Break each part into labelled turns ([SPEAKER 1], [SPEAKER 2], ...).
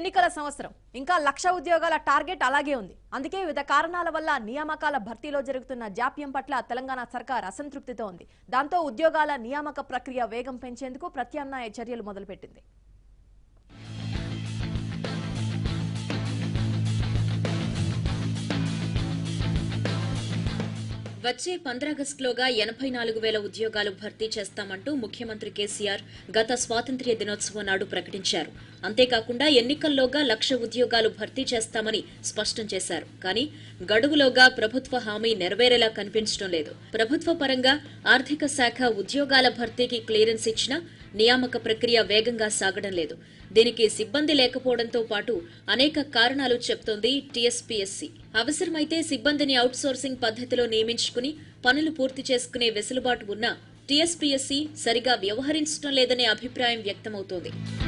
[SPEAKER 1] ఎన్నికల సంవత్సరం ఇంకా లక్ష ఉద్యోగాల టార్గెట్ అలాగే ఉంది అందుకే వివిధ కారణాల వల్ల నియామకాల భర్తీలో జరుగుతున్న జాప్యం పట్ల తెలంగాణ సర్కార్ అసంతృప్తితో ఉంది దాంతో ఉద్యోగాల నియామక ప్రక్రియ వేగం పెంచేందుకు ప్రత్యామ్నాయ చర్యలు మొదలుపెట్టింది
[SPEAKER 2] వచ్చే పంద్రాగస్టులోగా ఎనభై నాలుగు వేల ఉద్యోగాలు భర్తీ చేస్తామంటూ ముఖ్యమంత్రి కేసీఆర్ గత స్వాతంత్ర్య దినోత్సవం నాడు ప్రకటించారు అంతేకాకుండా ఎన్నికల్లోగా లక్ష ఉద్యోగాలు భర్తీ చేస్తామని స్పష్టం చేశారు కానీ గడువులోగా ప్రభుత్వ హామీ నెరవేరేలా కనిపించడం లేదు ప్రభుత్వ పరంగా ఆర్థిక శాఖ ఉద్యోగాల భర్తీకి క్లియరెన్స్ ఇచ్చినా నియామక ప్రక్రియ వేగంగా సాగడం లేదు దీనికి సిబ్బంది లేకపోవడంతో పాటు అనేక కారణాలు చెప్తోంది టీఎస్పీఎస్సీ అవసరమైతే సిబ్బందిని అవుట్సోర్సింగ్ పద్ధతిలో నియమించుకుని పనులు పూర్తి చేసుకునే వెసులుబాటు ఉన్నా టీఎస్పీఎస్సీ సరిగా వ్యవహరించడం లేదనే అభిప్రాయం వ్యక్తమవుతోంది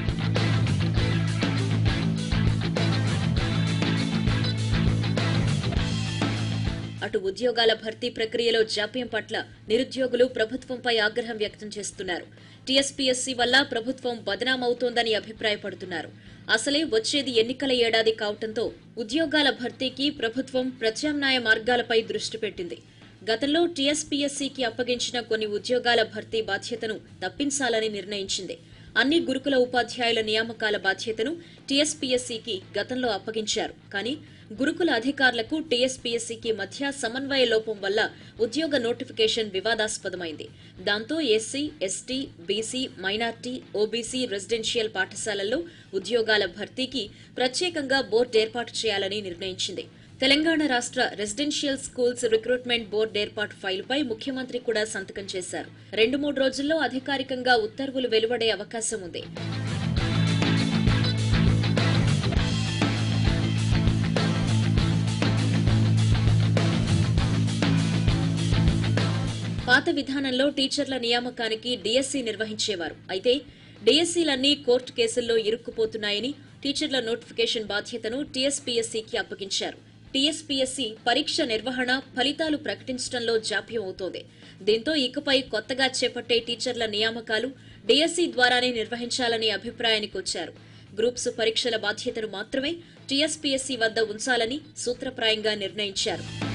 [SPEAKER 2] అటు ఉద్యోగాల భర్తీ ప్రక్రియలో జాప్యం పట్ల నిరుద్యోగులు ప్రభుత్వంపై ఆగ్రహం వ్యక్తం చేస్తున్నారు టీఎస్పీఎస్సీ వల్ల ప్రభుత్వం బదనామవుతోందని అభిప్రాయపడుతున్నారు అసలే వచ్చేది ఎన్నికల ఏడాది కావటంతో ఉద్యోగాల భర్తీకి ప్రభుత్వం ప్రత్యామ్నాయ మార్గాలపై దృష్టి పెట్టింది గతంలో టీఎస్పీఎస్సీకి అప్పగించిన కొన్ని ఉద్యోగాల భర్తీ బాధ్యతను తప్పించాలని నిర్ణయించింది అన్ని గురుకుల ఉపాధ్యాయుల నియామకాల బాధ్యతను టీఎస్పీఎస్సీకి గతంలో అప్పగించారు కానీ గురుకుల అధికారులకు టీఎస్పీఎస్సీకి మధ్య సమన్వయ లోపం వల్ల ఉద్యోగ నోటిఫికేషన్ వివాదాస్పదమైంది దాంతో SC ST BC minority OBC residential పాఠశాలల్లో ఉద్యోగాల భర్తీకి ప్రత్యేకంగా బోర్డు ఏర్పాటు చేయాలని నిర్ణయించింది తెలంగాణ రాష్ట్ర రెసిడెన్షియల్ స్కూల్స్ రిక్రూట్మెంట్ బోర్డు ఏర్పాటు ఫైలుపై ముఖ్యమంత్రి కూడా సంతకం చేశారు రెండు మూడు రోజుల్లో అధికారికంగా ఉత్తర్వులు వెలువడే అవకాశం ఉంది పాత విధానంలో టీచర్ల నియామకానికి డీఎస్సీ నిర్వహించేవారు అయితే డీఎస్సీలన్నీ కోర్టు కేసుల్లో ఇరుక్కుపోతున్నాయని టీచర్ల నోటిఫికేషన్ బాధ్యతను టీఎస్పీఎస్సీకి అప్పగించారు టీఎస్పీఎస్సీ పరీక్ష నిర్వహణ ఫలితాలు ప్రకటించడంలో జాప్యం అవుతోంది దీంతో ఇకపై కొత్తగా చేపట్టే టీచర్ల నియామకాలు డీఎస్సీ ద్వారానే నిర్వహించాలనే అభిప్రాయానికి వచ్చారు గ్రూప్స్ పరీక్షల బాధ్యతను మాత్రమే టీఎస్పీఎస్సీ వద్ద ఉంచాలని సూత్రప్రాయంగా నిర్ణయించారు